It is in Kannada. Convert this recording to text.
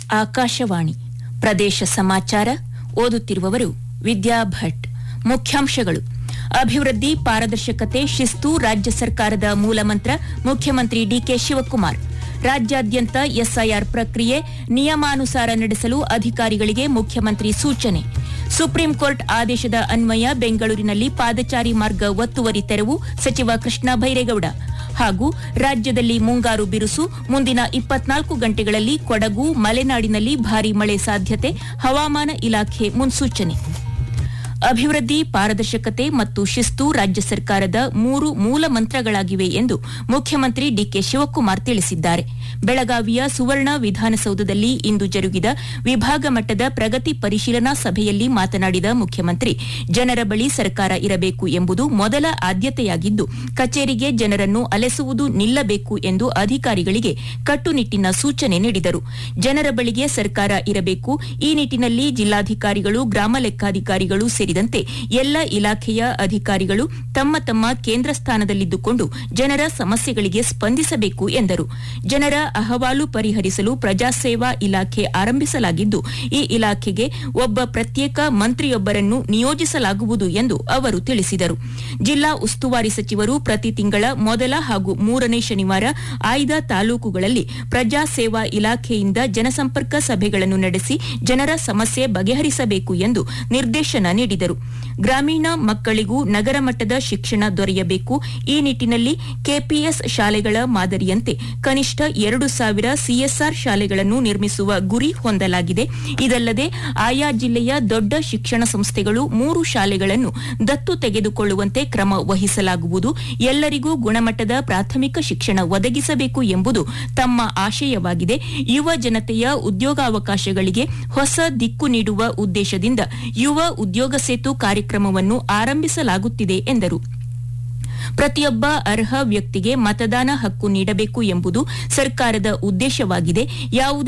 ಆಕಾಶವಾಣಿ ಪ್ರದೇಶ ಸಮಾಚಾರ ಓದುತ್ತಿರುವವರು ವಿದ್ಯಾ ಭಟ್ ಮುಖ್ಯಾಂಶಗಳು ಅಭಿವೃದ್ಧಿ ಪಾರದರ್ಶಕತೆ ಶಿಸ್ತು ರಾಜ್ಯ ಸರ್ಕಾರದ ಮೂಲಮಂತ್ರ ಮುಖ್ಯಮಂತ್ರಿ ಡಿಕೆ ಶಿವಕುಮಾರ್ ರಾಜ್ಯಾದ್ಯಂತ ಎಸ್ಐಆರ್ ಪ್ರಕ್ರಿಯೆ ನಿಯಮಾನುಸಾರ ನಡೆಸಲು ಅಧಿಕಾರಿಗಳಿಗೆ ಮುಖ್ಯಮಂತ್ರಿ ಸೂಚನೆ ಸುಪ್ರೀಂ ಕೋರ್ಟ್ ಆದೇಶದ ಅನ್ವಯ ಬೆಂಗಳೂರಿನಲ್ಲಿ ಪಾದಚಾರಿ ಮಾರ್ಗ ಒತ್ತುವರಿ ತೆರವು ಸಚಿವ ಕೃಷ್ಣ ಬೈರೇಗೌಡ ಹಾಗೂ ರಾಜ್ಯದಲ್ಲಿ ಮುಂಗಾರು ಬಿರುಸು ಮುಂದಿನ ಇಪ್ಪತ್ನಾಲ್ಕು ಗಂಟೆಗಳಲ್ಲಿ ಕೊಡಗು ಮಲೆನಾಡಿನಲ್ಲಿ ಭಾರೀ ಮಳೆ ಸಾಧ್ಯತೆ ಹವಾಮಾನ ಇಲಾಖೆ ಮುನ್ಸೂಚನೆ ಅಭಿವೃದ್ಧಿ ಪಾರದರ್ಶಕತೆ ಮತ್ತು ಶಿಸ್ತು ರಾಜ್ಯ ಸರ್ಕಾರದ ಮೂರು ಮೂಲ ಮಂತ್ರಗಳಾಗಿವೆ ಎಂದು ಮುಖ್ಯಮಂತ್ರಿ ಡಿಕೆ ಶಿವಕುಮಾರ್ ತಿಳಿಸಿದ್ದಾರೆ ಬೆಳಗಾವಿಯ ಸುವರ್ಣ ವಿಧಾನಸೌಧದಲ್ಲಿ ಇಂದು ಜರುಗಿದ ವಿಭಾಗ ಮಟ್ಟದ ಪ್ರಗತಿ ಪರಿಶೀಲನಾ ಸಭೆಯಲ್ಲಿ ಮಾತನಾಡಿದ ಮುಖ್ಯಮಂತ್ರಿ ಜನರ ಬಳಿ ಸರ್ಕಾರ ಇರಬೇಕು ಎಂಬುದು ಮೊದಲ ಆದ್ಯತೆಯಾಗಿದ್ದು ಕಚೇರಿಗೆ ಜನರನ್ನು ಅಲೆಸುವುದು ನಿಲ್ಲಬೇಕು ಎಂದು ಅಧಿಕಾರಿಗಳಿಗೆ ಕಟ್ಟುನಿಟ್ಟಿನ ಸೂಚನೆ ನೀಡಿದರು ಜನರ ಬಳಿಗೆ ಸರ್ಕಾರ ಇರಬೇಕು ಈ ನಿಟ್ಟಿನಲ್ಲಿ ಜಿಲ್ಲಾಧಿಕಾರಿಗಳು ಗ್ರಾಮ ಲೆಕ್ಕಾಧಿಕಾರಿಗಳು ಸೇರಿದಂತೆ ಎಲ್ಲ ಇಲಾಖೆಯ ಅಧಿಕಾರಿಗಳು ತಮ್ಮ ತಮ್ಮ ಕೇಂದ್ರ ಸ್ಥಾನದಲ್ಲಿದ್ದುಕೊಂಡು ಜನರ ಸಮಸ್ಯೆಗಳಿಗೆ ಸ್ಪಂದಿಸಬೇಕು ಎಂದರು ಜನರ ಅಹವಾಲು ಪರಿಹರಿಸಲು ಪ್ರಜಾಸೇವಾ ಇಲಾಖೆ ಆರಂಭಿಸಲಾಗಿದ್ದು ಈ ಇಲಾಖೆಗೆ ಒಬ್ಬ ಪ್ರತ್ಯೇಕ ಮಂತ್ರಿಯೊಬ್ಬರನ್ನು ನಿಯೋಜಿಸಲಾಗುವುದು ಎಂದು ಅವರು ತಿಳಿಸಿದರು ಜಿಲ್ಲಾ ಉಸ್ತುವಾರಿ ಸಚಿವರು ಪ್ರತಿ ತಿಂಗಳ ಮೊದಲ ಹಾಗೂ ಮೂರನೇ ಶನಿವಾರ ಆಯ್ದ ತಾಲೂಕುಗಳಲ್ಲಿ ಪ್ರಜಾಸೇವಾ ಇಲಾಖೆಯಿಂದ ಜನಸಂಪರ್ಕ ಸಭೆಗಳನ್ನು ನಡೆಸಿ ಜನರ ಸಮಸ್ಯೆ ಬಗೆಹರಿಸಬೇಕು ಎಂದು ನಿರ್ದೇಶನ ನೀಡಿದರು ಗ್ರಾಮೀಣ ಮಕ್ಕಳಿಗೂ ನಗರ ಮಟ್ಟದ ಶಿಕ್ಷಣ ದೊರೆಯಬೇಕು ಈ ನಿಟ್ಟಿನಲ್ಲಿ ಕೆಪಿಎಸ್ ಶಾಲೆಗಳ ಮಾದರಿಯಂತೆ ಕನಿಷ್ಠ ಎರಡು ಸಾವಿರ ಸಿಎಸ್ಆರ್ ಶಾಲೆಗಳನ್ನು ನಿರ್ಮಿಸುವ ಗುರಿ ಹೊಂದಲಾಗಿದೆ ಇದಲ್ಲದೆ ಆಯಾ ಜಿಲ್ಲೆಯ ದೊಡ್ಡ ಶಿಕ್ಷಣ ಸಂಸ್ಥೆಗಳು ಮೂರು ಶಾಲೆಗಳನ್ನು ದತ್ತು ತೆಗೆದುಕೊಳ್ಳುವಂತೆ ಕ್ರಮ ವಹಿಸಲಾಗುವುದು ಎಲ್ಲರಿಗೂ ಗುಣಮಟ್ಟದ ಪ್ರಾಥಮಿಕ ಶಿಕ್ಷಣ ಒದಗಿಸಬೇಕು ಎಂಬುದು ತಮ್ಮ ಆಶಯವಾಗಿದೆ ಯುವ ಜನತೆಯ ಉದ್ಯೋಗಾವಕಾಶಗಳಿಗೆ ಹೊಸ ದಿಕ್ಕು ನೀಡುವ ಉದ್ದೇಶದಿಂದ ಯುವ ಉದ್ಯೋಗ ಸೇತು ಕಾರ್ಯಕ್ರಮವನ್ನು ಆರಂಭಿಸಲಾಗುತ್ತಿದೆ ಎಂದರು ಪ್ರತಿಯೊಬ್ಬ ಅರ್ಹ ವ್ಯಕ್ತಿಗೆ ಮತದಾನ ಹಕ್ಕು ನೀಡಬೇಕು ಎಂಬುದು ಸರ್ಕಾರದ ಉದ್ದೇಶವಾಗಿದೆ ಯಾವುದೇ